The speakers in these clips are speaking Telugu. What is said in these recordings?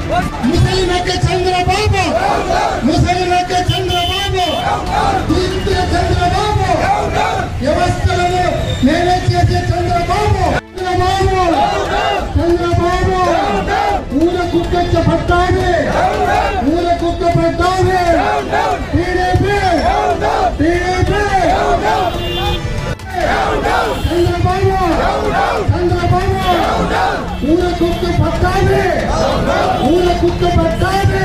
ముసలిమెక్క చంద్రబాబు ముసలిమెక్క చంద్రబాబు దీప్తియ చంద్రబాబు వ్యవస్థలను మేనేజ్ చేసే చంద్రబాబు చంద్రబాబు చంద్రబాబు ఊర కుక్క పట్టాలి ఊర కుక్క పట్టాలి టీడీపీ టీడీపీ చంద్రబాబు చంద్రబాబు ఊర కుక్క పట్టాలి ఊర కుక్క పట్టాలి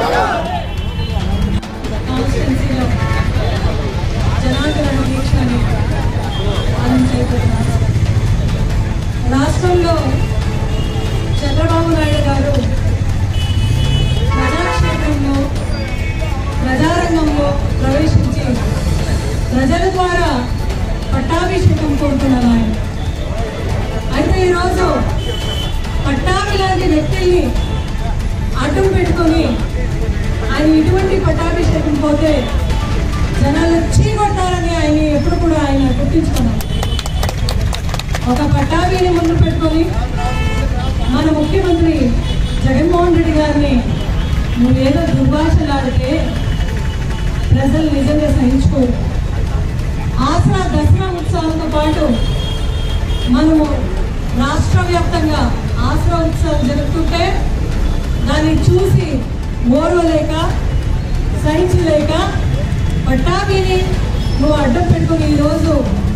కాన్స్టిట్యున్సీలో జనార్దన దీక్షని పాలన చేయబోతున్నారు రాష్ట్రంలో చంద్రబాబు నాయుడు గారు ప్రజాక్షేత్రంలో ప్రజారంగంలో ప్రవేశించి ప్రజల ద్వారా పట్టాభిషేకం కోరుతున్నారు ఆయన అయితే ఈరోజు పట్టాభి లాంటి వ్యక్తుల్ని అడ్డం పెట్టుకొని ఆయన ఇటువంటి పట్టాభిషేకం పోతే జనాలు చీకొట్టాలని ఆయన ఎప్పుడు కూడా ఆయన గుర్తించుకున్నారు ఒక పట్టాభిని ముందు పెట్టుకొని మన ముఖ్యమంత్రి జగన్మోహన్ రెడ్డి గారిని నువ్వేదో దుర్భాషలాడితే ప్రజలు నిజంగా సహించుకోరు ఆసరా దసరా ఉత్సవాలతో పాటు మనము రాష్ట్ర వ్యాప్తంగా ఆసరా ఉత్సవం జరుగుతుంటే దాన్ని చూసి ఓర్వలేక సహించలేక పట్టాభిని నువ్వు అడ్డం పెట్టుకుని ఈరోజు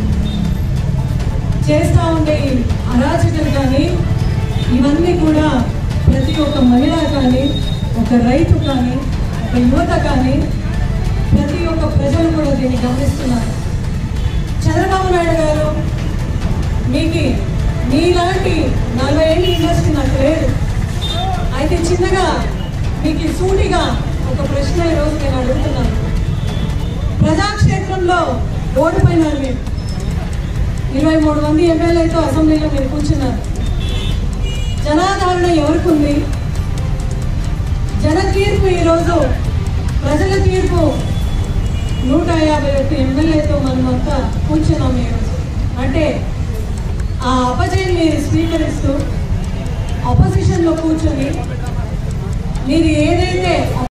చేస్తూ ఉండే ఈ అరాచకలు కానీ ఇవన్నీ కూడా ప్రతి ఒక్క మహిళ కానీ ఒక రైతు కానీ ఒక యువత కానీ ప్రతి ఒక్క ప్రజలు కూడా దీన్ని గమనిస్తున్నారు చంద్రబాబు నాయుడు గారు మీకు మీలాంటి నలభై ఏళ్ళ ఇండస్ట్రీ నాకు లేదు అయితే చిన్నగా మీకు సూటిగా ఒక ప్రశ్న ఈరోజు నేను అడుగుతున్నాను ప్రజాక్షేత్రంలో ఓడిపోయినారు మీరు ఇరవై మూడు మంది ఎమ్మెల్యేతో అసెంబ్లీలో మీరు కూర్చున్నారు జనాదరణ ఎవరికి ఉంది జన తీర్పు ఈరోజు ప్రజల తీర్పు నూట యాభై ఒక్క ఎమ్మెల్యేతో మనమంతా కూర్చున్నాం ఈరోజు అంటే ఆ అపజయం మీరు స్వీకరిస్తూ ఆపోజిషన్లో కూర్చొని మీరు ఏదైతే